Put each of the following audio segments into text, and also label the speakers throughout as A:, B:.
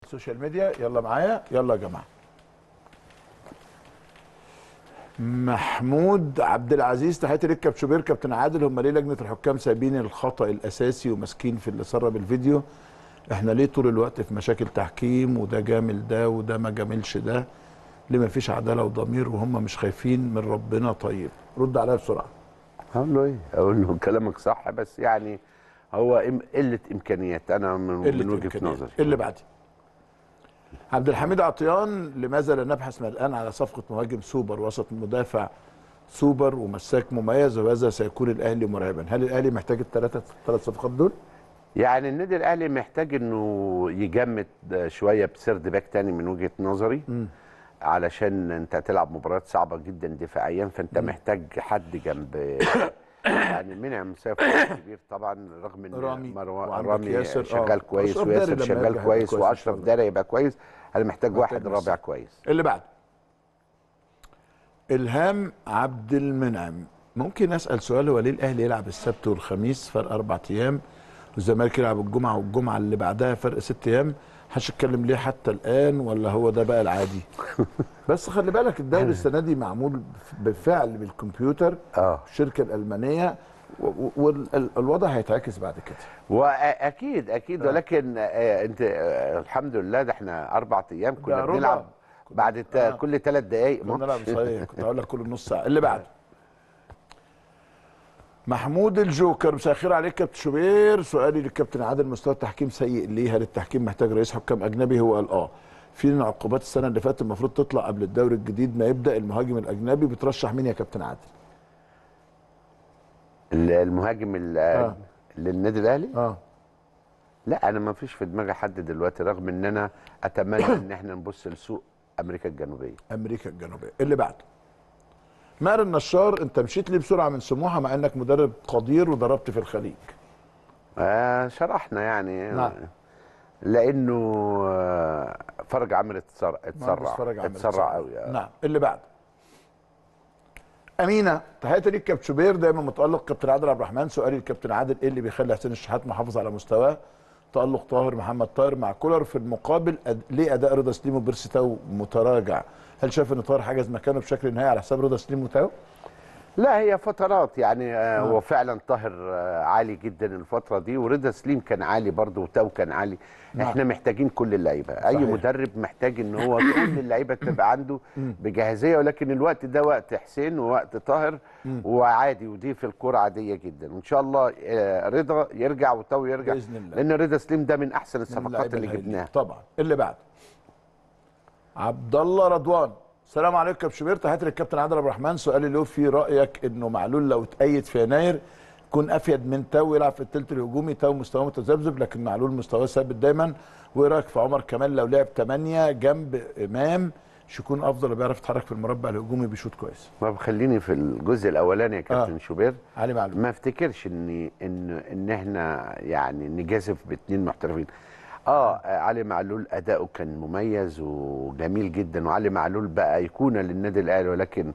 A: السوشيال ميديا يلا معايا يلا يا جماعه محمود عبد العزيز تحياتي لك كابتن شوبير كابتن عادل هم ليه لجنه الحكام سايبين الخطا الاساسي وماسكين في اللي سرب الفيديو احنا ليه طول الوقت في مشاكل تحكيم وده جامل ده وده ما جاملش ده ليه ما فيش عداله وضمير وهم مش خايفين من ربنا طيب رد عليا بسرعه
B: هقول له ايه؟ اقول له كلامك صح بس يعني هو إم- قله امكانيات انا من,
A: قلة
B: من وجهه
A: إمكانيات.
B: نظري
A: اللي بعدي عبد الحميد عطيان لماذا لا نبحث من الان على صفقه مهاجم سوبر وسط مدافع سوبر ومساك مميز وهذا سيكون الاهلي مرعبا هل الاهلي محتاج الثلاثه الثلاث صفقات دول
B: يعني النادي الاهلي محتاج انه يجمد شويه بسرد باك تاني من وجهه نظري علشان انت هتلعب مباريات صعبه جدا دفاعيا فانت محتاج حد جنب يعني منعم سيف كبير طبعا رغم ان
A: رامي
B: مروان
A: وعندك
B: رامي
A: ياسر، آه.
B: شغال كويس
A: أشرف داري
B: وياسر
A: لما
B: شغال
A: يرجع
B: كويس
A: هيبقى كويس إن
B: واشرف
A: شاء الله.
B: داري يبقى كويس انا محتاج
A: محتاج
B: واحد
A: مساك.
B: رابع كويس
A: اللي بعد الهام عبد المنعم ممكن اسال سؤال هو ليه الاهلي يلعب السبت والخميس فرق اربع ايام والزمالك يلعب الجمعه والجمعه اللي بعدها فرق ست ايام محدش يتكلم ليه حتى الان ولا هو ده بقى العادي بس خلي بالك الدوري السنه دي معمول بالفعل بالكمبيوتر
B: اه
A: الشركه الالمانيه والوضع هيتعكس بعد كده
B: واكيد اكيد ولكن آه، انت آه، الحمد لله ده احنا اربع ايام كنا
A: ربع.
B: بنلعب بعد الت-
A: آه.
B: كل ثلاث دقائق
A: كنا بنلعب صحيح كنت هقول لك كل نص ساعه اللي بعده محمود الجوكر مساء الخير عليك كابتن شوبير سؤالي للكابتن عادل مستوى التحكيم سيء ليه هل التحكيم محتاج رئيس حكام اجنبي هو قال اه في عقوبات السنه اللي فاتت المفروض تطلع قبل الدوري الجديد ما يبدا المهاجم الاجنبي بترشح مين يا كابتن عادل
B: المهاجم ال-
A: آه.
B: للنادي الاهلي
A: اه
B: لا انا ما فيش في دماغي حد دلوقتي رغم ان انا اتمنى ان احنا نبص لسوق امريكا الجنوبيه
A: امريكا الجنوبيه اللي بعده ماهر النشار انت مشيت ليه بسرعه من سموحه مع انك مدرب قدير وضربت في الخليج
B: آه شرحنا يعني
A: نعم.
B: لانه آه، فرج عمرو اتسرع
A: مهندس فرج
B: اتسرع
A: عامل
B: اتسرع قوي
A: نعم اللي بعده امينه تحياتي ليك كابتن شوبير دايما متالق كابتن عادل عبد الرحمن سؤالي للكابتن عادل ايه اللي بيخلي حسين الشحات محافظ على مستواه تالق طاهر محمد طاهر مع كولر في المقابل أد... ليه اداء رضا سليم وبيرسي تاو متراجع هل شايف ان طاهر حجز مكانه بشكل نهائي على حساب رضا سليم وتاو
B: لا هي فترات يعني آه هو فعلا طاهر آه عالي جدا الفتره دي ورضا سليم كان عالي برضه وتاو كان عالي
A: نعم.
B: احنا محتاجين كل اللعيبه اي
A: صحيح.
B: مدرب محتاج ان هو كل اللعيبه تبقى عنده بجاهزيه ولكن الوقت ده وقت حسين ووقت طاهر وعادي ودي في الكوره عاديه جدا وان شاء الله آه رضا يرجع وتاو يرجع
A: بإذن الله.
B: لان رضا سليم ده من احسن
A: من
B: الصفقات
A: اللعيبة
B: اللي
A: الهايلين.
B: جبناها
A: طبعا اللي بعده عبد الله رضوان السلام عليكم كابتن شوبير تحياتي للكابتن عادل عبد الرحمن سؤالي له في رايك انه معلول لو اتأيد في يناير يكون افيد من تاو يلعب في الثلث الهجومي تاو مستواه متذبذب لكن معلول مستواه ثابت دايما وايه رايك في عمر كمال لو لعب 8 جنب امام مش يكون افضل وبيعرف يتحرك في المربع الهجومي بيشوط كويس
B: ما بخليني في الجزء الاولاني يا كابتن
A: آه.
B: شوبير
A: علي معلول
B: ما افتكرش ان ان ان احنا يعني نجازف باثنين محترفين اه علي معلول اداؤه كان مميز وجميل جدا وعلي معلول بقى ايقونه للنادي الاهلي ولكن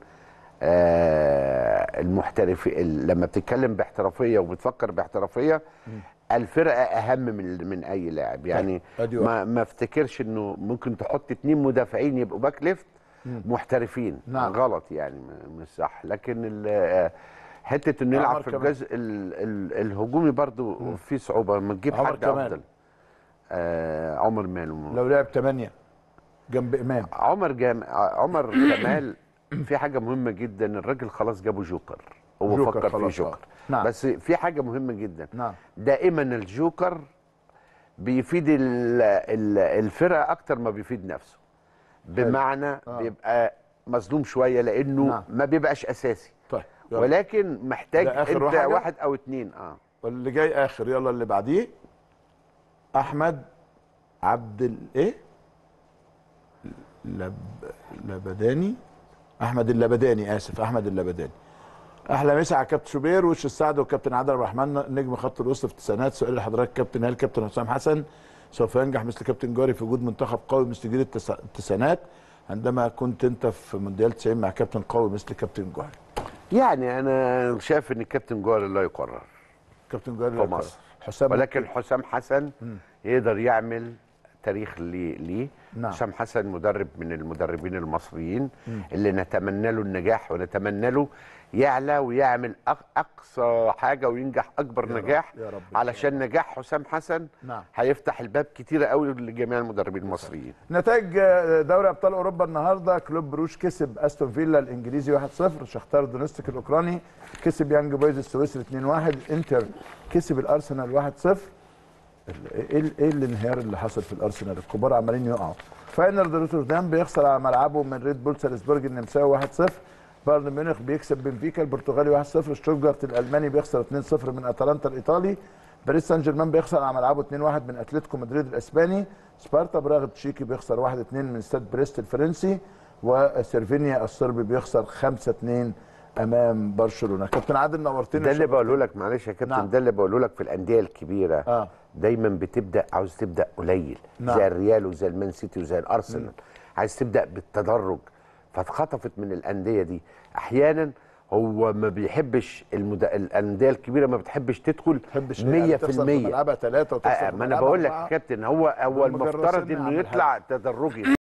B: آه المحترف ال- لما بتتكلم باحترافيه وبتفكر باحترافيه الفرقه اهم من من اي لاعب يعني
A: أدي
B: ما ما افتكرش انه ممكن تحط اتنين مدافعين يبقوا باك ليفت محترفين
A: نعم.
B: غلط يعني م- مش صح لكن ال- آه، حته انه
A: عمر
B: يلعب في
A: كمال.
B: الجزء ال ال الهجومي برضو في صعوبه ما تجيب
A: عمر
B: حد
A: كمال.
B: افضل آه عمر ماله
A: لو لعب 8 جنب امام
B: عمر جام عمر كمال في حاجه مهمه جدا الراجل خلاص جابوا جوكر هو
A: جوكر
B: فكر في
A: خلاص،
B: جوكر
A: آه. نعم.
B: بس في حاجه مهمه جدا
A: نعم
B: دائما الجوكر بيفيد ال- ال- الفرقه اكتر ما بيفيد نفسه بمعنى
A: آه.
B: بيبقى مظلوم شويه لانه
A: نعم.
B: ما بيبقاش اساسي
A: طيب يلا.
B: ولكن محتاج
A: ده آخر
B: انت
A: حاجة؟
B: واحد او اتنين اه
A: واللي جاي اخر يلا اللي بعديه احمد عبد ال- ايه لب... لبداني احمد اللبداني اسف احمد اللبداني احلى مسا على كابتن شوبير وش السعد وكابتن عادل عبد الرحمن نجم خط الوسط في التسعينات سؤال لحضرتك كابتن هل كابتن حسام حسن سوف ينجح مثل كابتن جاري في وجود منتخب قوي مثل جيل التسع- التسعينات عندما كنت انت في مونديال 90 مع كابتن قوي مثل كابتن جوهري
B: يعني انا شايف ان الكابتن جوهر لا يقرر
A: كابتن جوهري
B: في مصر.
A: حسام
B: ولكن حسام حسن يقدر يعمل تاريخ ليه ليه
A: نعم.
B: حسام حسن مدرب من المدربين المصريين اللي نتمنى له النجاح ونتمنى له يعلى ويعمل أق- اقصى حاجه وينجح اكبر
A: يا رب،
B: نجاح
A: يا رب إن شاء
B: علشان نجاح حسام حسن
A: نعم.
B: هيفتح الباب كتيره قوي لجميع المدربين المصريين
A: نتائج آه، دوري ابطال اوروبا النهارده كلوب بروش كسب استون فيلا الانجليزي 1-0 شختار دونستيك الاوكراني كسب يانج بويز السويسري 2-1 انتر كسب الارسنال 1-0 ايه ال- ايه الانهيار اللي حصل في الارسنال الكبار عمالين يقعوا فاينرد روتردام بيخسر على ملعبه من ريد بول سالزبورج النمساوي 1-0 بايرن ميونخ بيكسب بنفيكا البرتغالي 1-0 شتوتجارت الالماني بيخسر 2-0 من اتلانتا الايطالي باريس سان جيرمان بيخسر على ملعبه 2-1 من اتلتيكو مدريد الاسباني سبارتا براغ تشيكي بيخسر 1-2 من استاد بريست الفرنسي وسيرفينيا الصربي بيخسر 5-2 امام برشلونه كابتن عادل نورتني
B: ده اللي
A: وشرفتني.
B: بقوله لك معلش يا كابتن
A: نعم.
B: ده اللي بقوله لك في الانديه الكبيره
A: آه.
B: دايما بتبدا عاوز تبدا قليل
A: نعم.
B: زي الريال وزي المان سيتي وزي الارسنال عايز تبدا بالتدرج فاتخطفت من الانديه دي احيانا هو ما بيحبش المد... الانديه الكبيره ما بتحبش تدخل 100%
A: تحبش يعني تخسر في ملعبها ثلاثه وتخسر
B: آه
A: في
B: ما انا
A: ملعبها
B: بقول لك
A: أربعة.
B: يا كابتن هو هو
A: المجرسين
B: المفترض
A: يا
B: انه
A: عم
B: يطلع تدرجي